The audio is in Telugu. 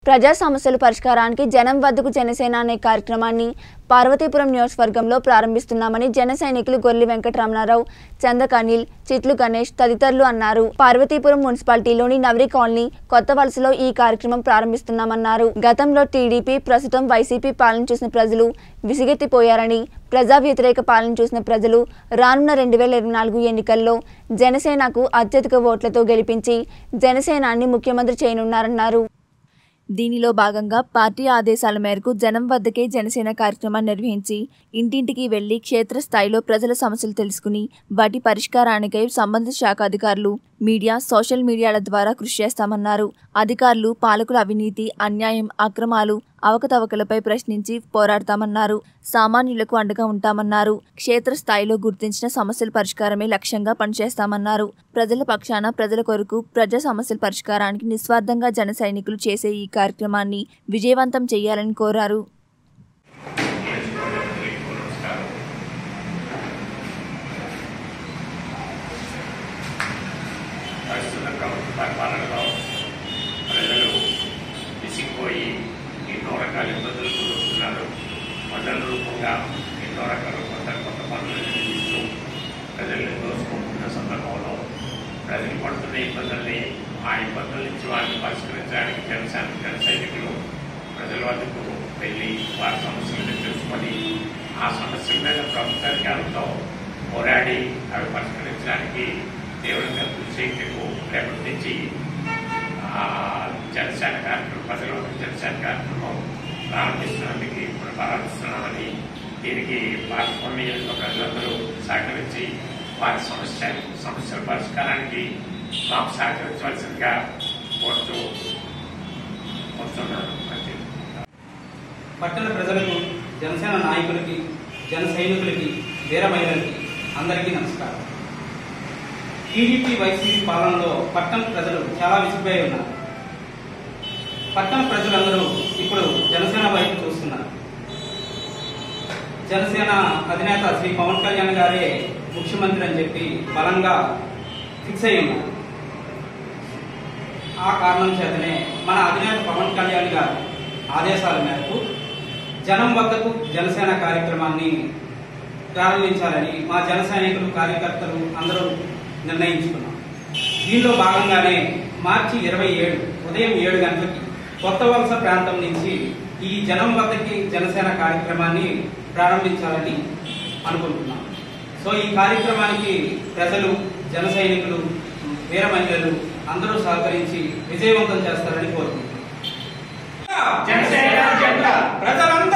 ప్రజా సమస్యల పరిష్కారానికి జనం వద్దకు జనసేన అనే కార్యక్రమాన్ని పార్వతీపురం నియోజకవర్గంలో ప్రారంభిస్తున్నామని జన సైనికులు గొర్లి వెంకటరమణారావు చందక్ అనిల్ చిట్లు గణేష్ తదితరులు అన్నారు పార్వతీపురం మున్సిపాలిటీలోని నవరి కాలనీ కొత్త వలసలో ఈ కార్యక్రమం ప్రారంభిస్తున్నామన్నారు గతంలో టీడీపీ ప్రస్తుతం వైసీపీ పాలన చూసిన ప్రజలు విసిగెత్తిపోయారని ప్రజా వ్యతిరేక పాలన చూసిన ప్రజలు రానున్న రెండు వేల ఇరవై నాలుగు ఎన్నికల్లో జనసేనకు అత్యధిక ఓట్లతో గెలిపించి జనసేనాన్ని ముఖ్యమంత్రి చేయనున్నారన్నారు దీనిలో భాగంగా పార్టీ ఆదేశాల మేరకు జనం వద్దకే జనసేన కార్యక్రమాన్ని నిర్వహించి ఇంటింటికి వెళ్లి క్షేత్రస్థాయిలో ప్రజల సమస్యలు తెలుసుకుని వాటి పరిష్కారానికై సంబంధిత శాఖ అధికారులు మీడియా సోషల్ మీడియాల ద్వారా కృషి చేస్తామన్నారు అధికారులు పాలకుల అవినీతి అన్యాయం అక్రమాలు అవకతవకలపై ప్రశ్నించి పోరాడతామన్నారు సామాన్యులకు అండగా ఉంటామన్నారు క్షేత్రస్థాయిలో గుర్తించిన సమస్యల పరిష్కారమే లక్ష్యంగా పనిచేస్తామన్నారు ప్రజల పక్షాన ప్రజల కొరకు ప్రజా సమస్యల పరిష్కారానికి నిస్వార్థంగా జన సైనికులు చేసే ఈ కార్యక్రమాన్ని విజయవంతం చేయాలని కోరారు ప్రస్తుత ప్రభుత్వ పరిపాలనలో ప్రజలు విసిగిపోయి ఎన్నో రకాల ఇబ్బందులు ఎదుర్కొంటున్నారు పనుల రూపంగా ఎన్నో రకాల కొత్త కొత్త పనులు నిర్మిస్తూ ప్రజల్ని దోచుకుంటున్న సందర్భంలో ప్రజలు పడుతున్న ఇబ్బందుల్ని ఆ ఇబ్బందుల నుంచి వారిని పరిష్కరించడానికి జనసేన జన సైనికులు ప్రజల వద్దకు వెళ్ళి వారి సమస్యలను తెలుసుకొని ఆ సమస్యల మీద ప్రభుత్వ అధికారులతో పోరాడి అవి పరిష్కరించడానికి తీవ్రంగా కృషి చేయటకు రేపటి నుంచి ఆ, జనసేన కార్యక్రమం ప్రజల జనసేన కార్యక్రమం ప్రారంభిస్తున్నందుకు ఇప్పుడు ప్రారంభిస్తున్నామని దీనికి పాల్గొన్న నియోజక ప్రజలందరూ సహకరించి వారి సమస్య సమస్యల పరిష్కారానికి మాకు సహకరించవలసిందిగా కోరుతూ వస్తున్నాను అంతే పట్టణ ప్రజలకు జనసేన నాయకులకి జన సైనికులకి వీర మహిళలకి అందరికీ నమస్కారం టీడీపీ వైసీపీ పాలనలో పట్టణ ప్రజలు చాలా విసిగిపోయి ఉన్నారు పట్టణ ప్రజలందరూ ఇప్పుడు జనసేన వైపు చూస్తున్నారు జనసేన అధినేత శ్రీ పవన్ కళ్యాణ్ గారే ముఖ్యమంత్రి అని చెప్పి బలంగా ఫిక్స్ అయి ఉన్నారు ఆ కారణం చేతనే మన అధినేత పవన్ కళ్యాణ్ గారు ఆదేశాల మేరకు జనం వద్దకు జనసేన కార్యక్రమాన్ని ప్రారంభించాలని మా జన సైనికులు కార్యకర్తలు అందరూ నిర్ణయించుకున్నాం దీనిలో భాగంగానే మార్చి ఇరవై ఏడు ఉదయం ఏడు గంటలకి కొత్త వలస ప్రాంతం నుంచి ఈ జనం వద్దకి జనసేన కార్యక్రమాన్ని ప్రారంభించాలని అనుకుంటున్నాం సో ఈ కార్యక్రమానికి ప్రజలు జన సైనికులు వీర మహిళలు అందరూ సహకరించి విజయవంతం చేస్తారని కోరుకుంటున్నాం జనసేన జెండా ప్రజలందరూ